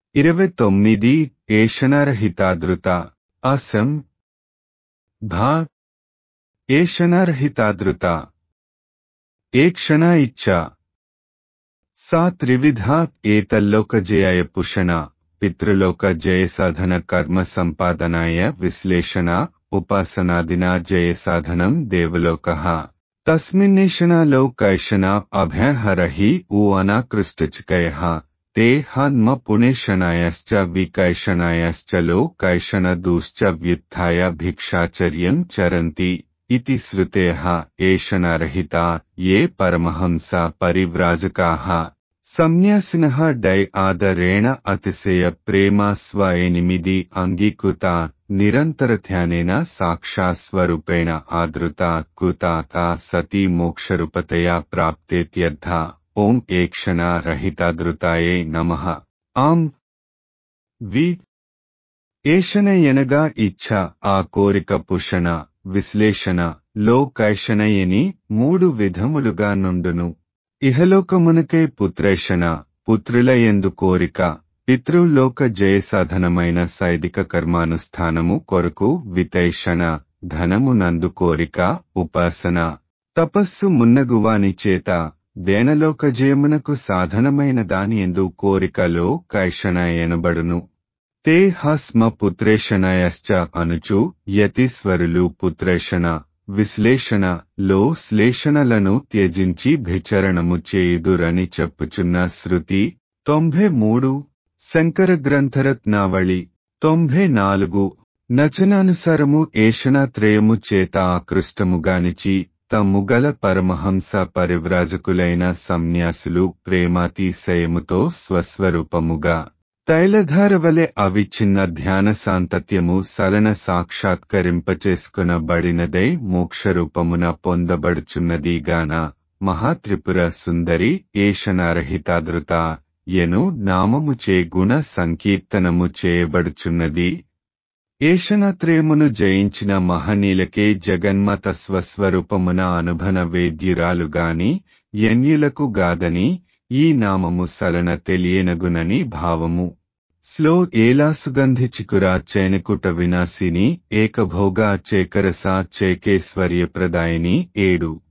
ఇరవై తొమ్మిది ఏషణరహితాదృత అసం భా ఏషణరహితాదృత ఏక్షణ ఇచ్చ సా త్రివిధ ఏతల్లోకజయాయ పుషణ పితృలోక జయ సాధన కర్మ సంపాదనాయ విశ్లేషణ ఉపాసనాదినా జయ సాధనం దేవలోక తస్మిన్నేషణ లోకైషణ అభయహరహి ఊ అనాకృష్టచికయ ते हन्म पुणेशणायश्च विकैषणायश्च लोकैषणदूश्च व्युत्थाय भिक्षाचर्यम् चरन्ति इति श्रुतेः एषणारहिता ये परमहंस परिव्राजकाः సన్యాసినః డై ఆదరేణ అతిశయ ప్రేమ స్వ ఎనిమిది అంగీకృత నిరంతర ధ్యానేన సాక్షాస్వరూపేణ ఆదృత కృత సతీ మోక్షరూపతయా ప్రాప్తేత్యర్థ ఓం ఏక్షణ రహితాదృతాయే నమః ఆం వి ఏషణ ఎనగా ఇచ్ఛ ఆ కోరిక పుషణ విశ్లేషణ లోకైషణయని మూడు విధములుగా నుండును ఇహలోకమునకై పుత్రేషణ పుత్రుల ఎందు కోరిక పితృలోక జయసాధనమైన సైదిక కర్మానుష్ఠానము కొరకు వితైషణ ధనము నందు కోరిక ఉపాసన తపస్సు మున్నగువాని చేత దేనలోక జయమునకు సాధనమైన దాని ఎందు కోరికలో కైషణ ఎనబడును తే హస్మ పుత్రేషణయశ్చ అనుచు యతీశ్వరులు పుత్రేషణ విశ్లేషణ లో శ్లేషణలను త్యజించి భిచరణము చేయుదురని చెప్పుచున్న శృతి తొంభై మూడు శంకర గ్రంథరత్నావళి తొంభై నాలుగు నచనానుసారము ఏషణాత్రయము చేత ఆకృష్టముగానిచి తమ్ముగల పరమహంస పరివ్రాజకులైన సన్యాసులు ప్రేమాతిశయముతో స్వస్వరూపముగా తైలధారవలె అవిచ్ఛిన్న ధ్యాన సాంతత్యము సలన సాక్షాత్కరింపచేసుకునబడినదై మోక్షరూపమున పొందబడుచున్నదిగాన మహాత్రిపుర సుందరి ఏషనారహితాదృత ఎను నామముచే గుణ సంకీర్తనము చేయబడుచున్నది ఏషణత్రేమును జయించిన మహనీలకే జగన్మత స్వస్వరూపమున అనుభన వేద్యురాలుగాని యన్యులకు గాదని ఈ నామము సలన తెలియనగునని భావము స్లో ఏలా సుగంధి చికురా చైనకుట వినాశిని ఏకభోగా చేకరసా చేకేశ్వర్యప్రదాయిని ఏడు